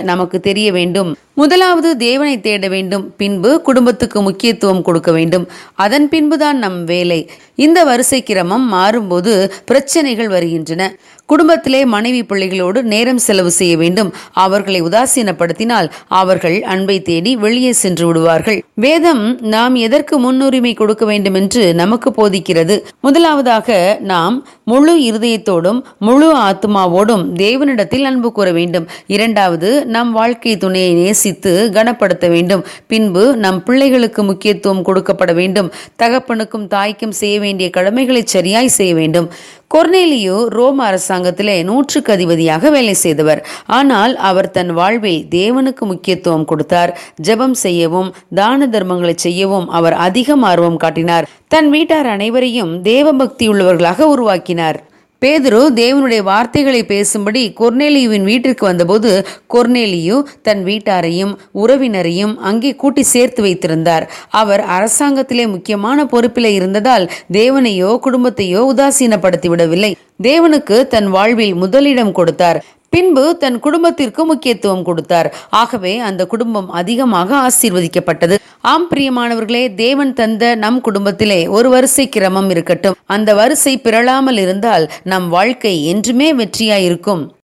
நமக்கு தெரிய வேண்டும் முதலாவது தேவனை தேட வேண்டும் பின்பு குடும்பத்துக்கு முக்கியத்துவம் கொடுக்க வேண்டும் அதன் பின்புதான் நம் வேலை இந்த வரிசை கிரமம் மாறும்போது பிரச்சனைகள் வருகின்றன குடும்பத்திலே மனைவி பிள்ளைகளோடு நேரம் செலவு செய்ய வேண்டும் அவர்களை உதாசீனப்படுத்தினால் அவர்கள் அன்பை தேடி வெளியே சென்று விடுவார்கள் வேதம் நாம் எதற்கு முன்னுரிமை கொடுக்க வேண்டும் என்று நமக்கு போதிக்கிறது முதலாவதாக நாம் முழு இருதயத்தோடும் முழு ஆத்மாவோடும் தேவனிடத்தில் அன்பு கூற வேண்டும் இரண்டாவது நம் வாழ்க்கை துணையை நேசித்து கனப்படுத்த வேண்டும் பின்பு நம் பிள்ளைகளுக்கு முக்கியத்துவம் கொடுக்கப்பட வேண்டும் தகப்பனுக்கும் தாய்க்கும் செய்ய வேண்டிய கடமைகளை சரியாய் செய்ய வேண்டும் கொர்னேலியோ ரோம அரசாங்கத்திலே நூற்றுக்கு அதிபதியாக வேலை செய்தவர் ஆனால் அவர் தன் வாழ்வில் தேவனுக்கு முக்கியத்துவம் கொடுத்தார் ஜெபம் செய்யவும் தான தர்மங்களை செய்யவும் அவர் அதிகம் ஆர்வம் காட்டினார் தன் வீட்டார் அனைவரையும் தேவபக்தி உள்ளவர்களாக உருவாக்கினார் பேதுரு தேவனுடைய வார்த்தைகளை பேசும்படி கொர்னேலியுவின் வீட்டிற்கு வந்தபோது கொர்னேலியு தன் வீட்டாரையும் உறவினரையும் அங்கே கூட்டி சேர்த்து வைத்திருந்தார் அவர் அரசாங்கத்திலே முக்கியமான பொறுப்பிலே இருந்ததால் தேவனையோ குடும்பத்தையோ உதாசீனப்படுத்தி விடவில்லை தேவனுக்கு தன் வாழ்வில் முதலிடம் கொடுத்தார் பின்பு தன் குடும்பத்திற்கு முக்கியத்துவம் கொடுத்தார் ஆகவே அந்த குடும்பம் அதிகமாக ஆசீர்வதிக்கப்பட்டது ஆம் பிரியமானவர்களே தேவன் தந்த நம் குடும்பத்திலே ஒரு வரிசை கிரமம் இருக்கட்டும் அந்த வரிசை பிறழாமல் இருந்தால் நம் வாழ்க்கை என்றுமே வெற்றியாயிருக்கும்